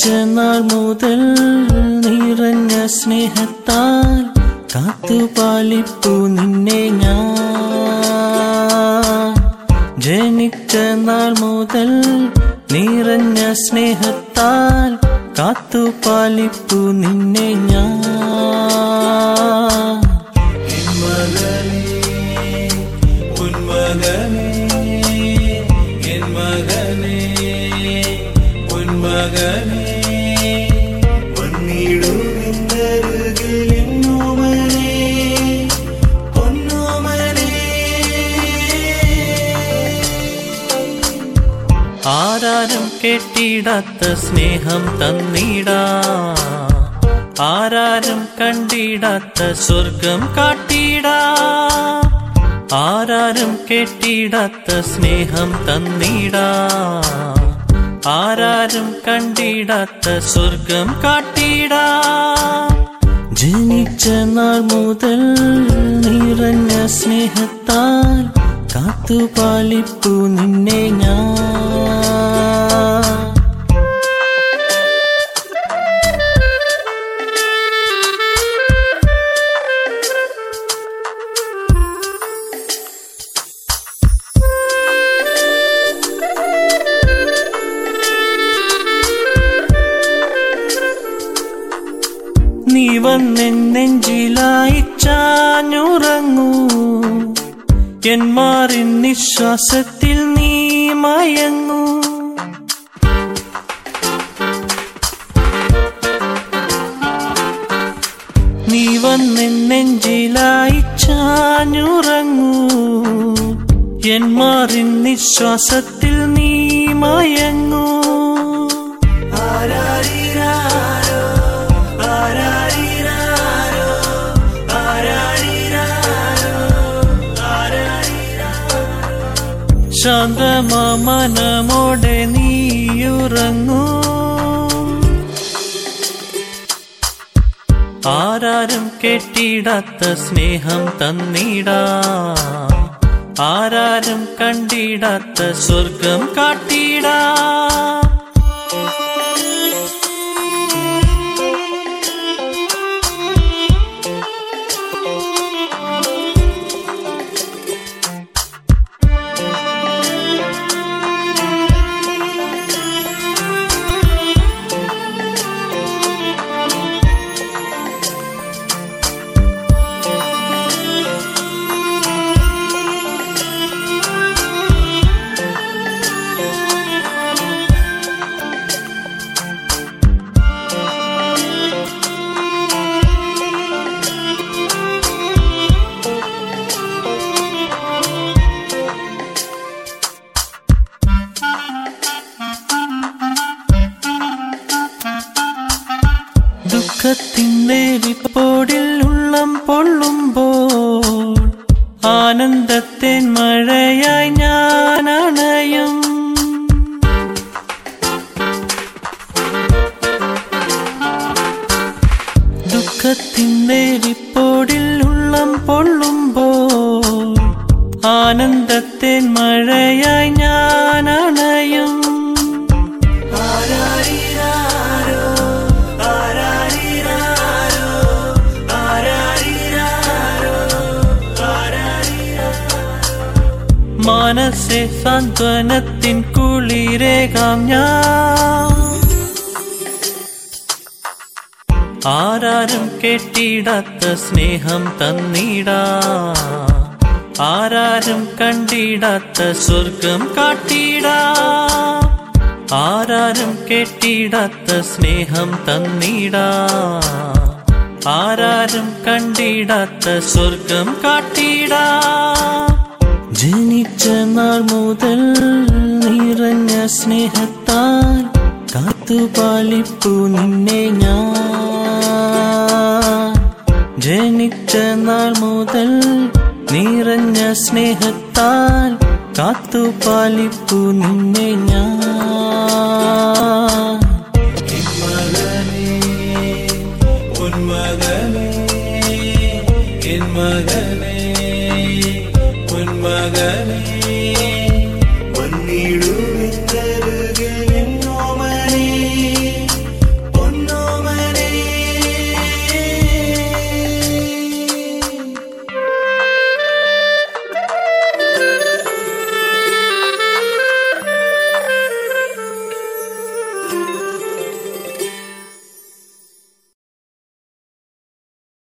ജനിച്ച നാൾ മുതൽ നിറഞ്ഞ സ്നേഹത്താൽ കാത്തുപാലിപ്പു നിന്നെ ഞാൻ ജനിച്ച നാൾ മുതൽ നിറഞ്ഞ സ്നേഹത്താൽ കാത്തുപാലിപ്പു നിന്നെ ഞാൻ എൻ മകനേ, പൊന്മകനേ, എൻ മകനേ, പൊന്മകനേ, വന്നിടുമെന്നരുകിൽ എന്നോമനേ, പൊന്നോമനേ. ആരാരും കെട്ടിടാത്ത സ്നേഹം തന്നിടാ ആരാരും കണ്ടിടാത്ത സ്വർഗം കാട്ടിടാ ആരാരും കെട്ടിടാത്ത സ്നേഹം തന്നിടാ ആരാരും കണ്ടിടാത്ത സ്വർഗം കാട്ടിടാ ജനിച്ച നാൾ മുതൽ നിറഞ്ഞ സ്നേഹത്താൽ കാത്തുപാലിപ്പു നിന്നെ ഞാൻ നീ വന്നെഞ്ചിലായി ചാഞ്ഞുറങ്ങൂ എൻ മാറിൻ നിശ്വാസത്തിൽ നീ മയങ്ങൂ നീ വന്നെഞ്ചിലായി ചാഞ്ഞുറങ്ങൂ എൻ മാറിൻ നിശ്വാസത്തിൽ നീ മയങ്ങൂ ആരാരിരാരോ ആരാരിരാരോ ആരാരിരാരോ ആരാരിരാരോ ശാന്തമാ മനമോടെ നീയുറങ്ങൂ ആരാരും കെട്ടിടാത്ത സ്നേഹം തന്നിടാ ആരാരും കണ്ടിടാത്ത സ്വർഗം കാട്ടിടാ ദുഃഖത്തിൻ്റെ വിപ്പോടിൽ ഉള്ളം പൊള്ളുമ്പോൾ ആനന്ദത്തിൻ മഴയായി ഞാൻ അണയും ദുഃഖത്തിൻ്റെ വിപ്പോടിൽ ഉള്ളം പൊള്ളുമ്പോൾ ആനന്ദത്തിൻ മഴയായി ഞാൻ അണയും ആരാരിരാരോ ആരാരിരാരോ ആരാരിരാരോ ആരാരിരാരോ മനസ്സെ സാന്ത്വനത്തിൻ കുളിരേകാം ഞാൻ ആരാരും കെട്ടിടാത്ത സ്നേഹം തന്നിടാ ആരാരും കണ്ടിടാത്ത സ്വർഗം കാട്ടിടാ ആരാരും കെട്ടിടാത്ത സ്നേഹം തന്നിടാ ആരാരും കണ്ടിടാത്ത സ്വർഗം കാട്ടിടാ ജനിച്ച നാൾ മുതൽ നിറഞ്ഞ സ്നേഹത്താൽ കാത്തുപാലിപ്പു നിന്നെ ഞാൻ ജനിച്ച നാൾ മുതൽ നിറഞ്ഞ സ്നേഹത്താൽ കാത്തുപാലിപ്പു നിന്നെ ഞാൻ എൻ മകനേ, പൊന്മകനേ, എൻ മകനേ